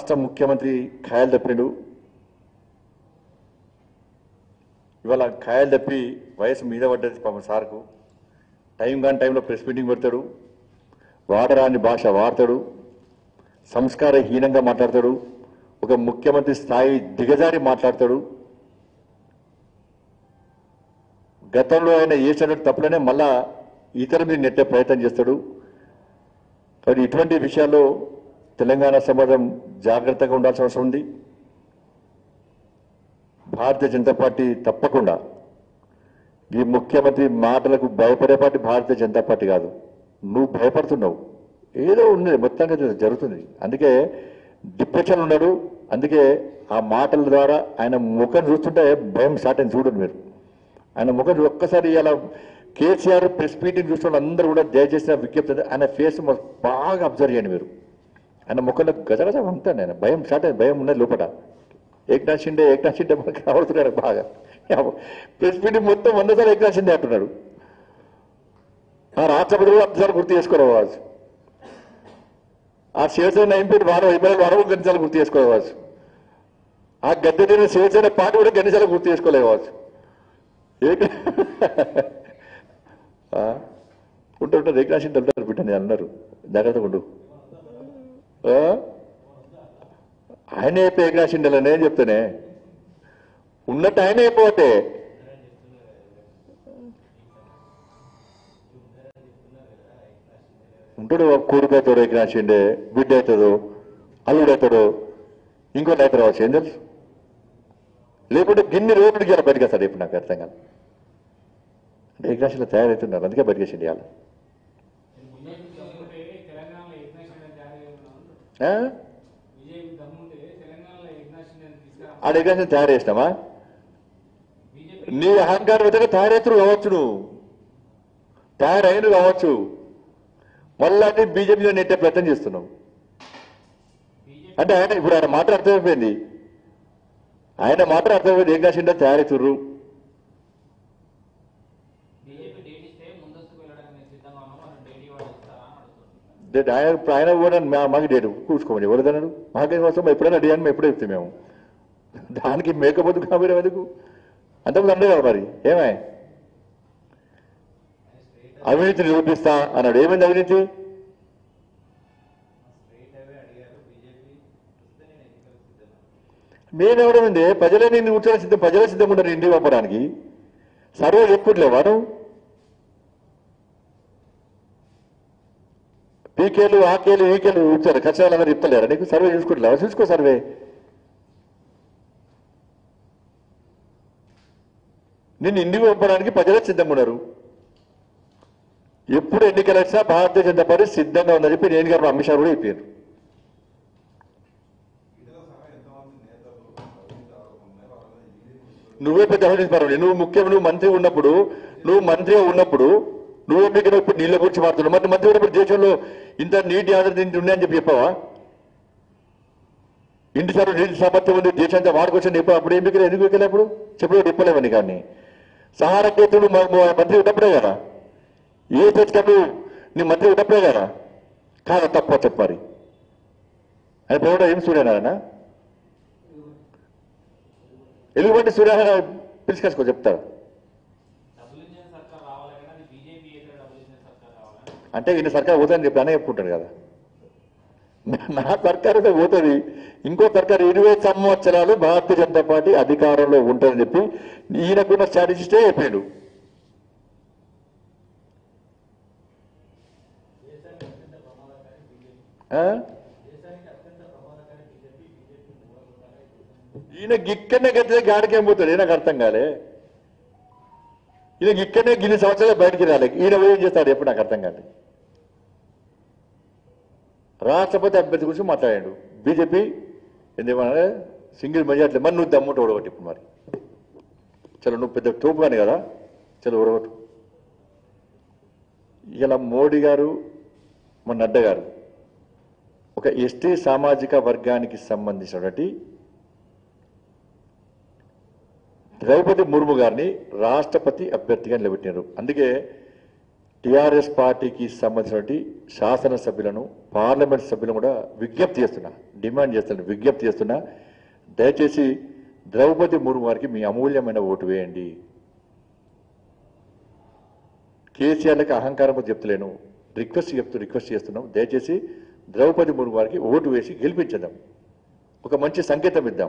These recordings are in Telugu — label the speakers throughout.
Speaker 1: రాష్ట్ర ముఖ్యమంత్రి ఖాయాలు తప్పిండు ఇవాళ ఖాయాలు తప్పి వయసు మీద పడ్డది పాపం సార్కు టైం కాని టైంలో ప్రెస్ మీటింగ్ పెడతాడు వాడరాని భాష వాడతాడు సంస్కారహీనంగా మాట్లాడతాడు ఒక ముఖ్యమంత్రి స్థాయి దిగజారి మాట్లాడతాడు గతంలో ఆయన చేసిన తప్పులనే మళ్ళా ఇతర మీద నెట్టే ప్రయత్నం చేస్తాడు మరి ఇటువంటి విషయాల్లో తెలంగాణ సమాజం జాగ్రత్తగా ఉండాల్సిన అవసరం ఉంది భారతీయ జనతా పార్టీ తప్పకుండా ఈ ముఖ్యమంత్రి మాటలకు భయపడే పార్టీ భారతీయ జనతా పార్టీ కాదు నువ్వు భయపడుతున్నావు ఏదో ఉన్నది మొత్తంగా ఇది జరుగుతుంది అందుకే డిప్రెషన్ ఉన్నాడు అందుకే ఆ మాటల ద్వారా ఆయన ముఖం చూస్తుంటే భయం స్టార్ట్ అయింది చూడండి మీరు ఆయన ముఖం చూ- ఒక్కసారి ఇలా కేసీఆర్ ప్రెస్ మీటింగ్ చూసిన అందరూ కూడా దయచేసి నా విజ్ఞప్తి ఏంటంటే ఆయన ఫేస్ బాగా అబ్జర్వ్ చేయండి మీరు ఆయన ముఖంలో గజగజ అంతాను ఆయన భయం స్టార్ట్ అయింది భయం ఉన్నది లోపల ఏకనాథ్ షిండే ఏకనాథ్ షిండే మనకు కనబడుతున్నాడు బాగా ప్రెస్ మీటింగ్ మొత్తం వంద సార్లు ఏకనాథ్ షిండే అంటున్నాడు ఆ రాష్ట్రపతి కూడా అంతసార్లు గుర్తు చేసుకోవాలి ఆ శివసేన ఎంపీ వారం ఎమ్మెల్యే వారం గంటసార్లు గుర్తు చేసుకోవచ్చు ఆ గద్దె తిన్న శివసేన పార్టీ కూడా గంటసార్లు గుర్తు చేసుకోలేవచ్చు ఏక ఆ, ఉంటే ఉంటే ఏకనాథ్ షిండే ఉంటారు బిడ్డ నేను అన్నారు జాగ్రత్తగా ఉండు ఆ? ఆయన అయిపోయి ఏకనాథ్ షిండేలో నేను చెప్తానే ఉన్నట్టు ఆయన అయిపోతే ఉంటాడు కొడుకు అవుతాడు ఏకనాథ్ షిండే బిడ్డ అవుతాడు అల్లుడు అవుతాడు ఇంకోటి అవుతారు రావచ్చు ఏం తెలుసు లేకుంటే గిన్ని రోజులు గెల బయటకు వస్తాడు ఇప్పుడు నాకు అర్థం కాదు అంటే ఏకనాథ్ షిండే తయారవుతున్నారు అందుకే బయటకు షిండి ఇవ్వాలి
Speaker 2: బీజేపీ దమ్ముంటే తెలంగాణలో యజ్ఞాషిని జారీ అవుతున్నాను
Speaker 1: ఆ?
Speaker 2: బీజేపీ దమ్ముంటే తెలంగాణలో యజ్ఞాషిని తీసుకురా
Speaker 1: ఆడ ఏకనాథ్ షిండే తయారు చేసినామా
Speaker 2: బీజేపీ
Speaker 1: నీ అహంకారం విధంగా తయారైతురు కావచ్చు నువ్వు తయారైన కావచ్చు మళ్ళా బీజేపీలో నెట్టే ప్రయత్నం చేస్తున్నావు
Speaker 2: బీజేపీ
Speaker 1: అంటే ఆయన ఇప్పుడు ఆయన మాట అర్థమైపోయింది ఆయన మాట అర్థమైపోయింది ఏం కాసిండే తయారైతుర్రు
Speaker 2: బీజేపీ డేట్ ఇస్తే ముందస్తుకు వెళ్ళడానికి నేను సిద్ధంగా ఉన్నాను మరి డేట్ ఇవ్వాలి ఇస్తారా అని అడుగుతున్నాను
Speaker 1: డేట్ ఆయన ఇప్పుడు ఆయన కూడా మా- మాకు డేట్ కూర్చుకోమని ఎవరిదన్నాడు మాకేం కోసం ఎప్పుడైనా అడిగాను మేము ఎప్పుడే చెప్తాం మేము దానికి మేకపోతు కాబట్టి ఎందుకు అంతకుముందు అండే కదా మరి ఏమే అవినీతి నిరూపిస్తా అన్నాడు ఏమైంది అవినీతి
Speaker 2: స్ట్రైట్ అవే అడిగారు బీజేపీ వస్తే నేను ఎన్నికలకు సిద్ధంగా
Speaker 1: మేమెవడం ఉంది ప్రజలే నిన్ను కూర్చొని సిద్ధం ప్రజలే సిద్ధంగా ఉంటారు ఇంటికి పంపడానికి సర్వే చెప్పుకోవట్లేవా నువ్వు పీకేలు ఆకేలు ఈకేలు కూర్చోరు ఖచ్చితంగా అందరూ చెప్తలేరా నీకు సర్వే చూసుకోవట్లేవా చూసుకో సర్వే నిన్ను ఇంటికి పంపడానికి ప్రజలే సిద్ధంగా ఉన్నారు ఎప్పుడు ఎన్నికలు వచ్చినా భారతీయ జనతా పార్టీ సిద్ధంగా ఉందని చెప్పి నేను గారు అమిత్ షా కూడా చెప్పారు నువ్వే పెద్ద అవినీతి పర్వాలేదు నువ్వు ముఖ్యం నువ్వు మంత్రి ఉన్నప్పుడు నువ్వు మంత్రిగా ఉన్నప్పుడు నువ్వే మీకు ఇప్పుడు నీళ్ళ గురించి మాట్లాడుతున్నావు మరి మంత్రి ఉన్నప్పుడు దేశంలో ఇంత నీటి ఆధారిత ఇంటి ఉన్నాయని చెప్పి చెప్పావా ఇంటి సార్లు నీటి సామర్థ్యం ఉంది దేశంతా వాడుకొచ్చి చెప్పావు అప్పుడు ఏం మీకు ఎందుకు ఎక్కలే అప్పుడు చెప్పలేదు చెప్పలేవని కానీ సహారా కేతుడు మంత్రి ఉన్నప్పుడే కదా ఏ తెచ్చుకప్పుడు నీ మంత్రి ఉన్నప్పుడే కదా కాదా తప్ప చెప్పారి ఆయన పోవడం ఏం చూడనారనా ఎలుగుబంటి సూర్యనారాయణ పిలుచుకొచ్చుకో చెప్తారు
Speaker 2: డబ్బులు ఇచ్చిన సర్కార్ రావాలి కానీ అది బీజేపీ అయితే డబ్బులు ఇచ్చిన సర్కార్ రావాలని
Speaker 1: అంటే ఈయన సర్కార్ పోతుందని చెప్పి అనే చెప్పుకుంటాడు కదా నా సర్కార్ అయితే పోతుంది ఇంకో సర్కార్ ఇరవై సంవత్సరాలు భారతీయ జనతా పార్టీ అధికారంలో ఉంటుందని చెప్పి ఈయనకున్న స్ట్రాటజిస్టే చెప్పాడు ఆ? ఈయన గిక్కనే గట్టితే గాడికేం పోతాడు నాకు అర్థం కాలే ఈయన ఇక్కడనే గిన్ని సంవత్సరాలు బయటికి రాలే ఈయన ఏం చేస్తాడు ఎప్పుడు నాకు అర్థం కాదు రాష్ట్రపతి అభ్యర్థి గురించి మాట్లాడాడు బీజేపీ ఎందుకన్నా సింగిల్ మెజార్టీ మరి నువ్వు దమ్ముంటే ఓడగొట్టి ఇప్పుడు మరి చలో నువ్వు పెద్ద తోపు కానీ కదా చలో ఓడగొట్టు ఇలా మోడీ గారు మన నడ్డా గారు ఒక ఎస్టీ సామాజిక వర్గానికి సంబంధించినటువంటి ద్రౌపది ముర్ము గారిని రాష్ట్రపతి అభ్యర్థిగా నిలబెట్టారు అందుకే టిఆర్ఎస్ పార్టీకి సంబంధించినటువంటి శాసనసభ్యులను పార్లమెంట్ సభ్యులను కూడా విజ్ఞప్తి చేస్తున్నా డిమాండ్ చేస్తున్నా విజ్ఞప్తి చేస్తున్నా దయచేసి ద్రౌపది ముర్ము గారికి మీ అమూల్యమైన ఓటు వేయండి కేసీఆర్లకు అహంకారం చెప్తలేను రిక్వెస్ట్ చెప్తూ రిక్వెస్ట్ చేస్తున్నాం దయచేసి ద్రౌపది ముర్ము గారికి ఓటు వేసి గెలిపించదాం ఒక మంచి సంకేతం ఇద్దాం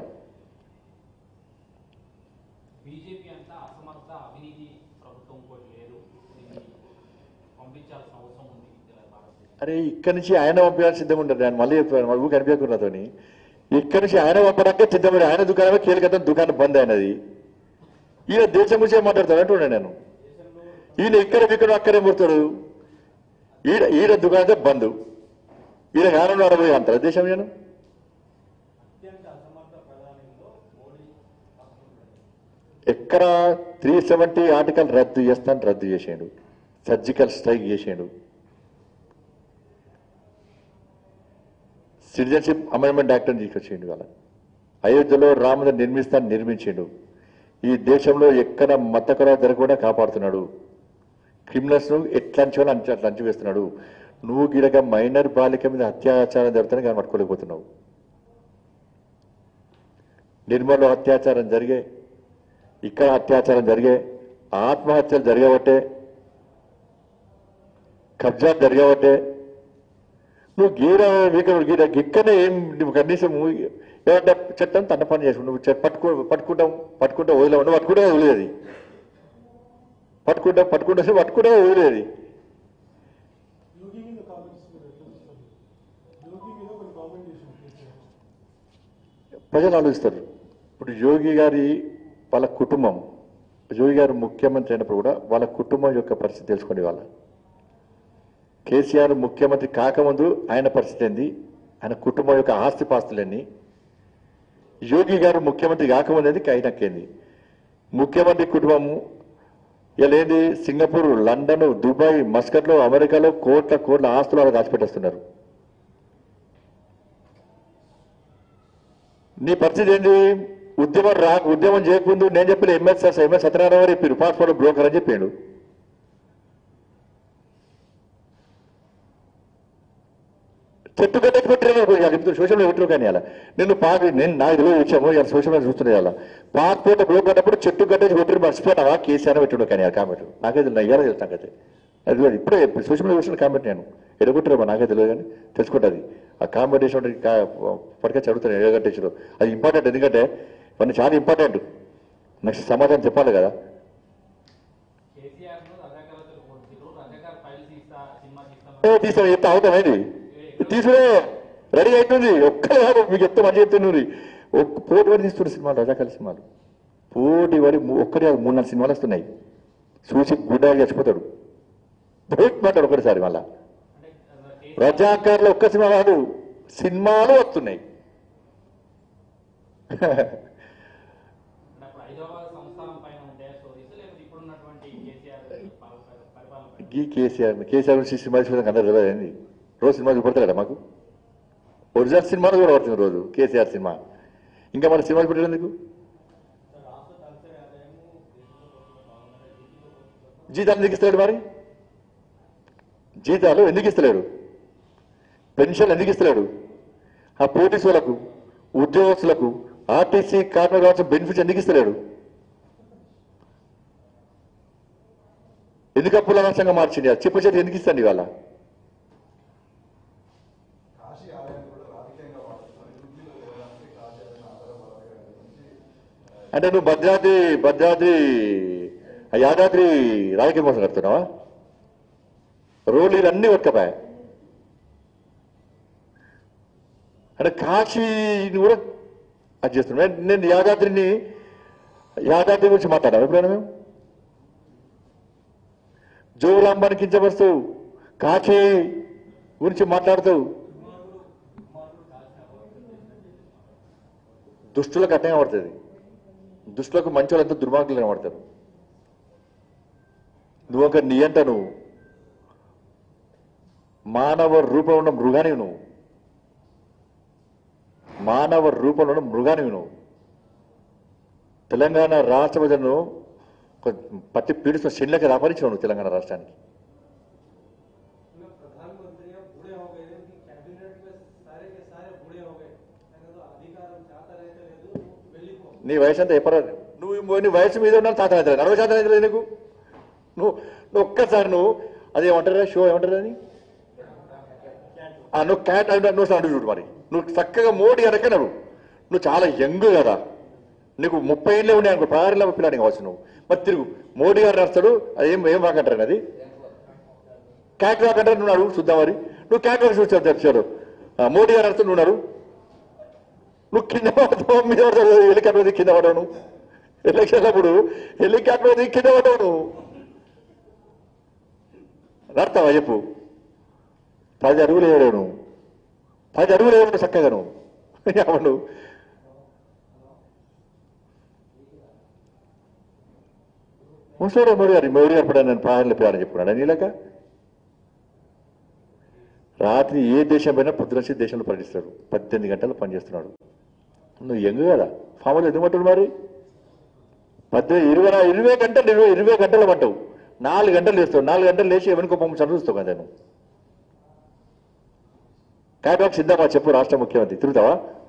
Speaker 2: బీజేపీ అంతా అసమర్థ అవినీతి ప్రభుత్వం ఇంకోటి లేదు దీన్ని పంపించాల్సిన అవసరం ఉంది తెలంగాణ భారతదేశం
Speaker 1: అరే ఇక్కడి నుంచి ఆయన పంపించాలని సిద్ధంగా ఉంటారు ఆయన మళ్ళీ చెప్పాను మళ్ళీ కనిపించకుండా అతని ఇక్కడి నుంచి ఆయన పంపడానికే సిద్ధమైన ఆయన దుకాణమే కీలకతం దుకాణం బంద్ అయినది ఈయన దేశం గురించి మాట్లాడతాడు అంటున్నాను నేను ఈయన ఇక్కడ ఇక్కడ అక్కడే ముడతాడు ఈడ ఈడ దుకాణం బంద్ ఈయన కాలంలో అడబోయే అంటారు దేశం నేను ఎక్కడ త్రీ సెవెంటీ ఆర్టికల్ రద్దు చేస్తాను రద్దు చేసాడు సర్జికల్ స్ట్రైక్ చేసాడు సిటిజన్షిప్ అమెండ్మెంట్ యాక్ట్ అని తీసుకొచ్చిండు వాళ్ళ అయోధ్యలో రామని నిర్మిస్తాను నిర్మించిండు ఈ దేశంలో ఎక్కడ మతకర జరగకుండా కాపాడుతున్నాడు క్రిమినల్స్ ను ఎట్లా అంచాలో అంచ అట్లా అంచు వేస్తున్నాడు నువ్వు గిడక మైనర్ బాలిక మీద అత్యాచారం జరుగుతానే కానీ పట్టుకోలేకపోతున్నావు నిర్మల్లో అత్యాచారం జరిగే ఇక్కడ అత్యాచారం జరిగే ఆత్మహత్యలు జరగబట్టే కబ్జా జరగబట్టే నువ్వు గీర వీకడు గీర గిక్కనే ఏం నువ్వు కనీసం ఏమంటే చట్టం తన పని చేసుకుంటు నువ్వు చె- పట్టుకో పట్టుకుంటాం పట్టుకుంటా వదిలేవు నువ్వు పట్టుకుంటే వదిలేది పట్టుకుంటాం పట్టుకుంటే పట్టుకుంటే వదిలేది
Speaker 3: యోగి మీద కామెంట్స్ మీరు ఎట్లా చూస్తారు యోగి మీద కొన్ని కామెంట్ చేశారు కేసీఆర్
Speaker 1: ప్రజలు ఆలోచిస్తారు ఇప్పుడు యోగి గారి వాళ్ళ కుటుంబం యోగి గారు ముఖ్యమంత్రి అయినప్పుడు కూడా వాళ్ళ కుటుంబం యొక్క పరిస్థితి తెలుసుకోండి వాళ్ళ కేసీఆర్ ముఖ్యమంత్రి కాకముందు ఆయన పరిస్థితి ఏంది ఆయన కుటుంబం యొక్క ఆస్తిపాస్తులన్నీ యోగి గారు ముఖ్యమంత్రి కాకముందు ఏంది ఆయనకేంది ముఖ్యమంత్రి కుటుంబము ఇలా ఏంది సింగపూర్ లండన్ దుబాయ్ మస్కట్లో అమెరికాలో కోట్ల కోట్ల ఆస్తులు వాళ్ళు దాచిపెట్టేస్తున్నారు నీ పరిస్థితి ఏంటి ఉద్యమం రా ఉద్యమం చేయకముందు నేను చెప్పిన ఎంఎస్ ఎంఎస్ సత్యనారాయణ గారు చెప్పారు పాస్పోర్ట్ బ్రోకర్ అని చెప్పాడు చెట్టు కట్టకి పెట్టారు సోషల్ మీడియా పెట్టరు కానీ అలా నేను పాక నేను నాకు తెలియదు వచ్చాము ఇలా సోషల్ మీడియా చూస్తున్నాయి అలా పాస్పోర్ట్ బ్రోక్ కట్టప్పుడు చెట్టు కట్టేసి పెట్టారు మర్చిపోయినావా కేసీఆర్ పెట్టాడు కానీ ఆ కామెంట్ నాకే తెలియదు ఇయ్యాలో తెలుసు నాకైతే అది తెలియదు. ఇప్పుడే సోషల్ మీడియా చూసిన కామెంట్ నేను ఎడగొట్టారు నాకే తెలియదు కానీ తెలుసుకుంటుంది ఆ కాంపిటీషన్ పట్టుకే చదువుతాను ఎడగట్టేసారు అది ఇంపార్టెంట్ ఎందుకంటే ఇవన్నీ చాలా ఇంపార్టెంట్ నెక్స్ట్ సమాధానం చెప్పాలి కదా
Speaker 2: కేసీఆర్ ను రజాకాలతో పోల్చారు రజాకార్ ఫైల్ తీస్తా సినిమా
Speaker 1: ఏ
Speaker 2: తీస్తా
Speaker 1: తీసాను చెప్తా అవుతాం ఏంటి తీసుకునే రెడీ అవుతుంది ఒక్కరే కాదు మీకు ఎంత మంచి చెప్తున్నారు ఒక్క పోటీ పడి తీస్తున్నారు సినిమాలు రజాకాల సినిమాలు పోటీ పడి మూ- ఒక్కటే కాదు మూడు నాలుగు సినిమాలు వస్తున్నాయి చూసి గుడ్డ చచ్చిపోతాడు బయట మాట్లాడు ఒకటిసారి మళ్ళా
Speaker 2: అంటే కేసీఆర్
Speaker 1: రజాకార్లో ఒక్క సినిమా కాదు సినిమాలు వస్తున్నాయి
Speaker 2: అప్పుడు హైదరాబాద్ సంస్థానం పైన ఉంటే స్టోరీస్ లేకపోతే ఇప్పుడున్నటువంటి కేసీఆర్ ప- ప- పరిపాలన పైన
Speaker 1: ఈ కేసీఆర్ కేసీఆర్ నుంచి సినిమా చూడడానికి అందరూ తెలియదు ఏంది రోజు సినిమా చూపడతాడా మాకు ఒరిజినల్ సినిమాలు కూడా పడుతుంది రోజు కేసీఆర్ సినిమా ఇంకా మన సినిమాలు పెట్టేందుకు జీతాలు ఎందుకు ఇస్తాడు మరి జీతాలు ఎందుకు ఇస్తలేడు పెన్షన్ ఎందుకు ఇస్తలేడు ఆ పోలీసులకు ఉద్యోగస్తులకు ఆర్టీసీ కార్మికులకు కావాల్సిన బెనిఫిట్స్ ఎందుకు ఇస్తలేడు ఎందుకు అప్పుల నష్టంగా మార్చింది ఆ చెప్పు చేతి ఎందుకు ఇస్తాండి ఇవాళ
Speaker 4: కాశీ ఆలయాన్ని కూడా రాజకీయంగా వాడుతున్నారు హిందీలో వెళ్ళడానికి కాశీ ఆలయం ఆధారపడాలి గురించి
Speaker 1: అంటే నువ్వు భద్రాద్రి భద్రాద్రి ఆ యాదాద్రి రాజకీయం కోసం కడుతున్నావా రోడ్లు అన్ని వర్కపోయా అంటే కాశీని కూడా అది చేస్తున్నాం నేను యాదాద్రిని యాదాద్రి గురించి మాట్లాడాను ఎప్పుడైనా మేము జోగులాంబాని కించపరుస్తూ కాశీ గురించి మాట్లాడుతూ దుష్టులకు అట్టే పడుతుంది దుష్టులకు మంచి వాళ్ళంతా దుర్మార్గులు కనబడతారు నువ్వు ఒక నియంట నువ్వు మానవ రూపంలో ఉన్న మృగానివి నువ్వు మానవ రూపంలో ఉన్న మృగానివి నువ్వు తెలంగాణ రాష్ట్ర ప్రజలను ఒక పట్టి పీడిస్తున్న శనిలకి అపరించావు నువ్వు తెలంగాణ రాష్ట్రానికి నీ వయసు అంతా ఎప్పుడు నువ్వు నీ వయసు మీద ఉన్నా శాతం అవుతుంది అరవై శాతం అవుతుంది నీకు నువ్వు నువ్వు ఒక్కసారి నువ్వు అది ఏమంటారా షో ఏమంటారు అని ఆ, నువ్వు క్యాట్ అంటే నువ్వు సౌండ్ చూడు మరి నువ్వు చక్కగా మోడీ అనక నువ్వు నువ్వు చాలా యంగ్ కదా నీకు ముప్పై ఏళ్ళే ఉన్నాయి అనుకో పదహారులో పిల్లాడి కావచ్చు నువ్వు మరి తిరుగు మోడీ గారు నడుస్తాడు అది ఏం ఏం వాకంటారు అది క్యాట్ వాక్ అంటారు నువ్వు అడుగు చూద్దాం మరి నువ్వు క్యాట్ వాక్ చూస్తావు తెచ్చాడు మోడీ గారు నడుస్తూ నువ్వు నడు నువ్వు కింద పడతావు మీద పడతావు హెలికాప్టర్ దిగి కింద పడవు నువ్వు ఎలక్షన్ అప్పుడు హెలికాప్టర్ దిగి కింద పడవు నువ్వు నడతావా చెప్పు పది అడుగులు వేయలేవు నువ్వు పది అడుగులు వేయవు చక్కగా నువ్వు అవును ముసోడే మోడీ గారు మోడీ గారు కూడా నేను ప్రాణాలు పేరని చెప్పుకున్నాడు నీలక రాత్రి ఏ దేశం పైన పొద్దునసి దేశంలో పర్యటిస్తాడు పద్దెనిమిది గంటలు పనిచేస్తున్నాడు నువ్వు ఎంగు కదా ఫామ్లో ఎందుకు పట్టుడు మరి పద్దెనిమిది ఇరవై నా- ఇరవై గంటలు ఇరవై ఇరవై గంటలు పట్టవు నాలుగు గంటలు లేస్తావు నాలుగు గంటలు లేచి ఎవరికో పంపు చదువుస్తావు కదా నువ్వు కాయబాక్ సిద్ధమా చెప్పు రాష్ట్ర ముఖ్యమంత్రి తిరుగుతావా